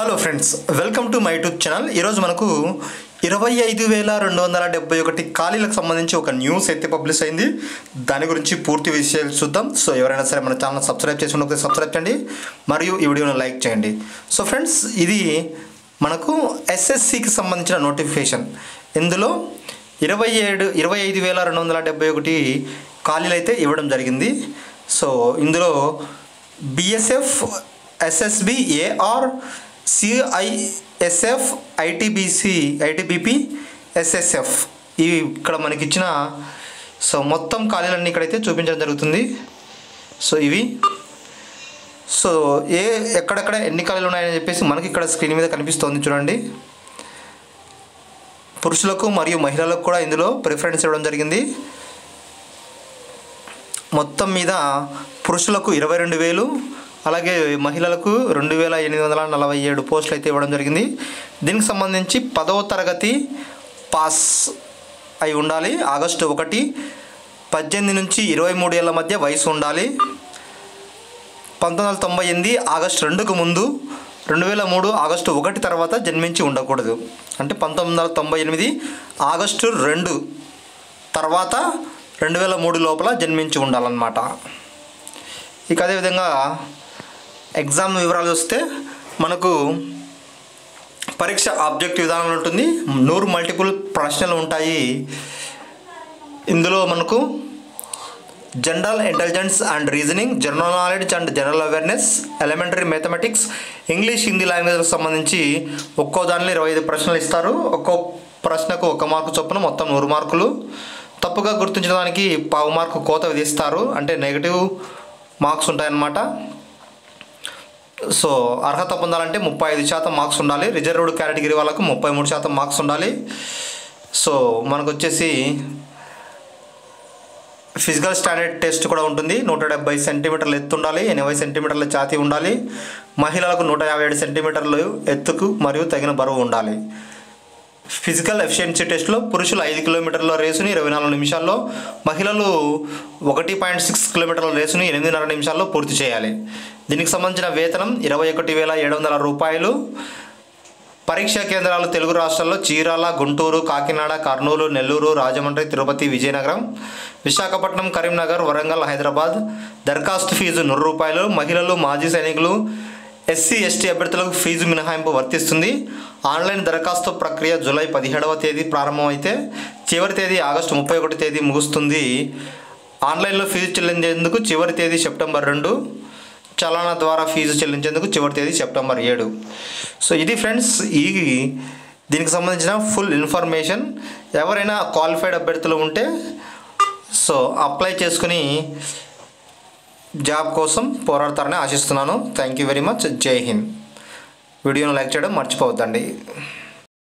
hello friends welcome to my YouTube channel ఈరోజు మనకు ఇరవై ఐదు వేల రెండు వందల డెబ్బై ఒకటి ఖాళీలకు సంబంధించి ఒక న్యూస్ అయితే పబ్లిష్ అయింది దాని గురించి పూర్తి విషయాలు చూద్దాం సో ఎవరైనా సరే మన ఛానల్ సబ్స్క్రైబ్ చేసి ఉండకపోతే సబ్స్క్రైబ్ చేయండి మరియు ఈ వీడియోను లైక్ చేయండి సో ఫ్రెండ్స్ ఇది మనకు ఎస్ఎస్సికి సంబంధించిన నోటిఫికేషన్ ఇందులో ఇరవై ఏడు ఇరవై ఐదు వేల రెండు వందల డెబ్బై ఒకటి ఖాళీలు అయితే ఇవ్వడం జరిగింది సో ఇందులో BSF SSB AR CISF ITBC ITBP SSF ఇవి ఇక్కడ మనకి ఇచ్చిన సో మొత్తం ఖాళీలన్నీ ఇక్కడైతే చూపించడం జరుగుతుంది సో ఇవి సో ఏ ఎక్కడెక్కడ ఎన్ని ఖాళీలు ఉన్నాయని చెప్పేసి మనకి ఇక్కడ స్క్రీన్ మీద కనిపిస్తోంది చూడండి పురుషులకు మరియు మహిళలకు కూడా ఇందులో ప్రిఫరెన్స్ ఇవ్వడం జరిగింది మొత్తం మీద పురుషులకు ఇరవై రెండు వేలు అలాగే మహిళలకు రెండు వేల ఎనిమిది వందల నలభై ఏడు పోస్టులు అయితే ఇవ్వడం జరిగింది దీనికి సంబంధించి పదవ తరగతి పాస్ అయి ఉండాలి ఆగస్టు ఒకటి పద్దెనిమిది నుంచి ఇరవై మూడు ఏళ్ళ మధ్య వయసు ఉండాలి పంతొమ్మిది వందల తొంభై ఎనిమిది ఆగస్టు రెండుకు ముందు రెండు వేల మూడు ఆగస్టు ఒకటి తర్వాత జన్మించి ఉండకూడదు అంటే పంతొమ్మిది వందల తొంభై ఎనిమిది ఆగస్టు రెండు తర్వాత రెండు వేల మూడు లోపల జన్మించి ఉండాలన్నమాట ఇక అదేవిధంగా ఎగ్జామ్ వివరాలు వస్తే మనకు పరీక్ష ఆబ్జెక్ట్ విధానంలో ఉంటుంది నూరు మల్టిపుల్ ప్రశ్నలు ఉంటాయి ఇందులో మనకు general intelligence and reasoning general knowledge and general awareness elementary mathematics English Hindi లాంగ్వేజ్కి సంబంధించి ఒక్కో దానిలో ఇరవై ఐదు ప్రశ్నలు ఇస్తారు ఒక్కో ప్రశ్నకు ఒక మార్కు చొప్పున మొత్తం నూరు మార్కులు తప్పుగా గుర్తించడానికి పావు మార్కు కోత విధిస్తారు అంటే నెగిటివ్ మార్క్స్ ఉంటాయన్నమాట సో అర్హత పొందాలంటే ముప్పై ఐదు శాతం మార్క్స్ ఉండాలి రిజర్వ్డ్ కేటగిరీ వాళ్ళకు ముప్పై మూడు శాతం మార్క్స్ ఉండాలి సో మనకు వచ్చేసి ఫిజికల్ స్టాండర్డ్ టెస్ట్ కూడా ఉంటుంది నూట డెబ్బై సెంటీమీటర్ల ఎత్తు ఉండాలి ఎనభై సెంటీమీటర్ల ఛాతీ ఉండాలి మహిళలకు నూట యాభై ఏడు సెంటీమీటర్లు ఎత్తుకు మరియు తగిన బరువు ఉండాలి ఫిజికల్ ఎఫిషియన్సీ టెస్ట్లో పురుషులు ఐదు కిలోమీటర్ల రేసుని ఇరవై నాలుగు నిమిషాల్లో మహిళలు ఒకటి పాయింట్ సిక్స్ కిలోమీటర్ల రేసుని ఎనిమిదిన్నర నిమిషాల్లో పూర్తి చేయాలి దీనికి సంబంధించిన వేతనం ఇరవై ఒకటి వేల ఏడు వందల రూపాయలు పరీక్షా కేంద్రాలు తెలుగు రాష్ట్రాల్లో చీరాల గుంటూరు కాకినాడ కర్నూలు నెల్లూరు రాజమండ్రి తిరుపతి విజయనగరం విశాఖపట్నం కరీంనగర్ వరంగల్ హైదరాబాద్ దరఖాస్తు ఫీజు నూరు రూపాయలు మహిళలు మాజీ సైనికులు ఎస్సీ ఎస్టీ అభ్యర్థులకు ఫీజు మినహాయింపు వర్తిస్తుంది ఆన్లైన్ దరఖాస్తు ప్రక్రియ జూలై పదిహేడవ తేదీ ప్రారంభమైతే చివరి తేదీ ఆగస్టు ముప్పై ఒకటి తేదీ ముగుస్తుంది ఆన్లైన్లో ఫీజు చెల్లించేందుకు చివరి తేదీ సెప్టెంబర్ రెండు చలానా ద్వారా ఫీజు చెల్లించేందుకు చివరి తేదీ సెప్టెంబర్ ఏడు సో ఇది ఫ్రెండ్స్ ఈ దీనికి సంబంధించిన ఫుల్ ఇన్ఫర్మేషన్ ఎవరైనా క్వాలిఫైడ్ అభ్యర్థులు ఉంటే సో అప్లై చేసుకుని జాబ్ కోసం పోరాడతారని ఆశిస్తున్నాను థ్యాంక్ యూ వెరీ మచ్ జై హింద్ వీడియోను లైక్ చేయడం మర్చిపోవద్దండి